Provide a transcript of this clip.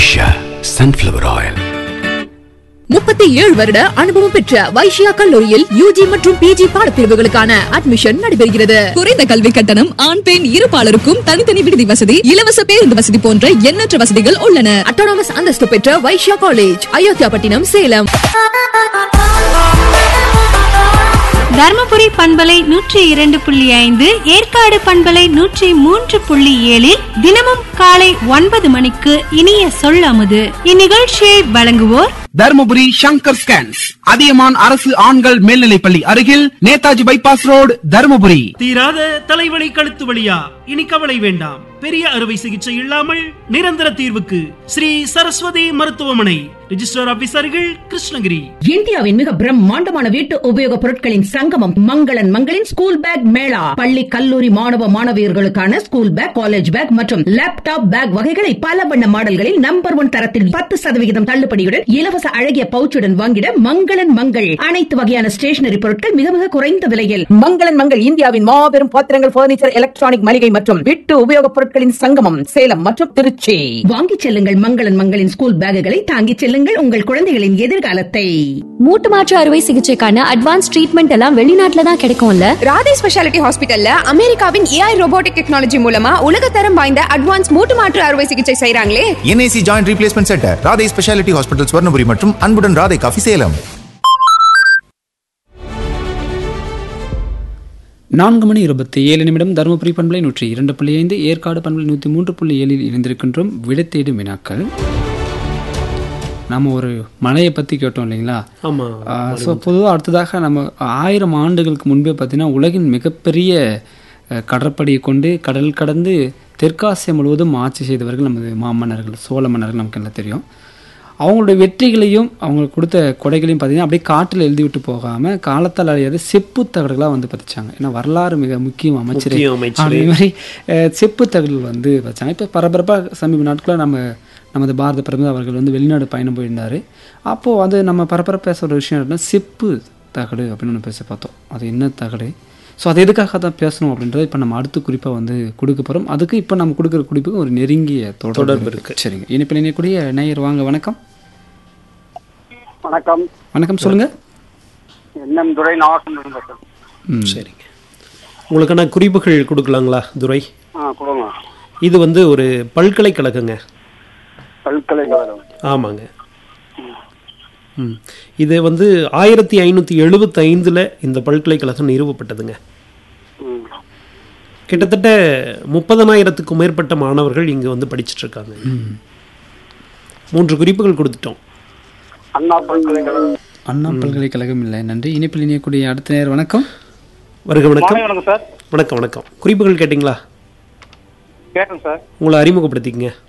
Usha sunflower oil முப்பத்தி ஏழு வருட அனுபவம் பெற்ற வைஷ்யா கல்லூரியில் யூஜி மற்றும் பிஜி பாடப்பிரிவுகளுக்கான அட்மிஷன் நடைபெறுகிறது குறைந்த கல்வி கட்டணம் ஆண் பெண் இருபாலருக்கும் தனித்தனி விடுதி வசதி இலவச பேருந்து வசதி போன்ற எண்ணற்ற வசதிகள் உள்ளன அட்டானமஸ் அந்தஸ்து பெற்ற வைஷ்யா காலேஜ் அயோத்தியாபட்டினம் சேலம் தர்மபுரி பண்பலை நூற்றி இரண்டு புள்ளி ஐந்து ஏற்காடு பண்பலை நூற்றி மூன்று புள்ளி ஏழில் தினமும் காலை ஒன்பது மணிக்கு இனிய சொல்லமுது இந்நிகழ்ச்சியை வழங்குவோர் தர்மபுரி சங்கர் ஸ்கேன்ஸ் அதியமான் அரசு ஆண்கள் மேல்நிலைப்பள்ளி அருகில் நேதாஜி பைபாஸ் ரோடு தர்மபுரி தீராத தலைவலி கழுத்து வலியா இனி கவலை வேண்டாம் பெரிய அறுவை சிகிச்சை இல்லாமல் நிரந்தர தீர்வுக்கு ஸ்ரீ சரஸ்வதி மருத்துவமனை ரிஜிஸ்டர் ஆபீசர்கள் கிருஷ்ணகிரி இந்தியாவின் மிக பிரம்மாண்டமான வீட்டு உபயோக பொருட்களின் சங்கமம் மங்களன் மங்களின் ஸ்கூல் பேக் மேளா பள்ளி கல்லூரி மாணவ மாணவியர்களுக்கான ஸ்கூல் பேக் காலேஜ் பேக் மற்றும் லேப்டாப் பேக் வகைகளை பல வண்ண மாடல்களில் நம்பர் ஒன் தரத்தில் பத்து சதவிகிதம் தள்ளுபடியுடன் இலவச அழகிய பவுச்சுடன் வாங்கிட மங்களன் மங்கள் அனைத்து வகையான ஸ்டேஷனரி பொருட்கள் மிக மிக குறைந்த விலையில் மங்களன் மங்கள் இந்தியாவின் மாபெரும் பாத்திரங்கள் பர்னிச்சர் எலக்ட்ரானிக் மளிகை மற்றும் வீட்டு உபயோகப் பொருட்களின் சங்கமம் சேலம் மற்றும் திருச்சி வாங்கிச் செல்லுங்கள் மங்களன் மங்களின் ஸ்கூல் பேக்குகளை தாங்கிச் செல்லுங்கள் உங்கள் குழந்தைகளின் எதிர்காலத்தை மூட்டு மாற்று அறுவை சிகிச்சைக்கான அட்வான்ஸ் ட்ரீட்மெண்ட் எல்லாம் வெளிநாட்டுல தான் கிடைக்கும்ல ராதே ஸ்பெஷாலிட்டி ஹாஸ்பிட்டல்ல அமெரிக்காவின் ஏஐ ரோபோட்டிக் டெக்னாலஜி மூலமா உலகத்தரம் வாய்ந்த அட்வான்ஸ் மூட்டு மாற்று அறுவை சிகிச்சை செய்றாங்களே NIC joint replacement centre Radhai speciality hospital Swarnapuri மற்றும் அன்புடன் ராதை காஃபி சேலம் நான்கு மணி இருபத்தி ஏழு நிமிடம் தருமபுரி பண்பலை நூற்றி இரண்டு புள்ளி ஐந்து ஏற்காடு பண்பலை நூற்றி மூன்று புள்ளி ஏழில் இணைந்திருக்கின்றோம் விடத்தேடும் வினாக்கள் நம்ம ஒரு மலையை பற்றி கேட்டோம் இல்லைங்களா ஆமா ஸோ பொதுவாக அடுத்ததாக நம்ம ஆயிரம் ஆண்டுகளுக்கு முன்பே பார்த்தீங்கன்னா உலகின் மிகப்பெரிய அஹ், கடற்படையை கொண்டு கடல் கடந்து தெற்காசியா முழுவதும் ஆட்சி செய்தவர்கள் நமது மாமன்னர்கள் சோழ மன்னர்கள் நமக்கு எல்லாம் தெரியும் அவங்களுடைய வெற்றிகளையும் அவங்களுக்கு கொடுத்த கொடைகளையும் பார்த்தீங்கன்னா அப்படியே காட்டில் எழுதி விட்டு போகாமல் காலத்தால் அழியாத செப்பு தகடுகளாக வந்து பதிச்சாங்க ஏன்னா வரலாறு மிக முக்கியம் அமைச்சர் முக்கியம் அமைச்சரே. அதே மாதிரி அஹ், செப்பு தகடுகள் வந்து வச்சாங்க இப்போ பரபரப்பாக சமீப நாட்களில் நம்ம நமது பாரத பிரதமர் அவர்கள் வந்து வெளிநாடு பயணம் போயிருந்தார் அப்போது அது நம்ம பரபரப்பாக பேசுகிற ஒரு விஷயம் என்னன்னா செப்பு தகடு அப்படின்னு ஒன்று பேச பார்த்தோம் அது என்ன தகடு ஸோ அது எதுக்காக தான் பேசணும் அப்படின்றத இப்போ நம்ம அடுத்த குறிப்பாக வந்து கொடுக்க போகிறோம் அதுக்கு இப்போ நம்ம கொடுக்குற குறிப்புக்கு ஒரு நெருங்கிய தொடர்பு தொடர்பு இருக்கு இருக்கு. சரிங்க இனிப்பில் இணையக்கூடிய நேயர் வாங்க வணக்கம் வணக்கம் வணக்கம் சொல்லுங்கள் என்எம் துரை நாகசுந்தரம் பேசுறேன் ம் சரிங்க உங்களுக்கான குறிப்புகள் கொடுக்கலாங்களா துரை ஆ கொடுங்க இது வந்து ஒரு பல்கலைக்கழகங்க பல்கலைக்கழகம் ஆமாங்க ம் இது வந்து ஆயிரத்தி ஐநூற்றி எழுபத்தைந்தில் இந்த பல்கலைக்கழகம் நிறுவப்பட்டதுங்க ம். கிட்டத்தட்ட முப்பதனாயிரத்துக்கும் மேற்பட்ட மாணவர்கள் இங்கே வந்து படிச்சுட்டு இருக்காங்க மூன்று குறிப்புகள் கொடுத்துட்டோம் அண்ணா பல்கலைக்கழகம் அண்ணா பல்கலைக்கழகம் இல்லை நன்றி இனிப்பில் இணையக்கூடிய அடுத்த நேர் வணக்கம் வருக வணக்கம் வணக்கம் சார் வணக்கம் வணக்கம் குறிப்புகள் கேட்டிங்களா கேட்டேன் சார் உங்களை அறிமுகப்படுத்திக்கங்க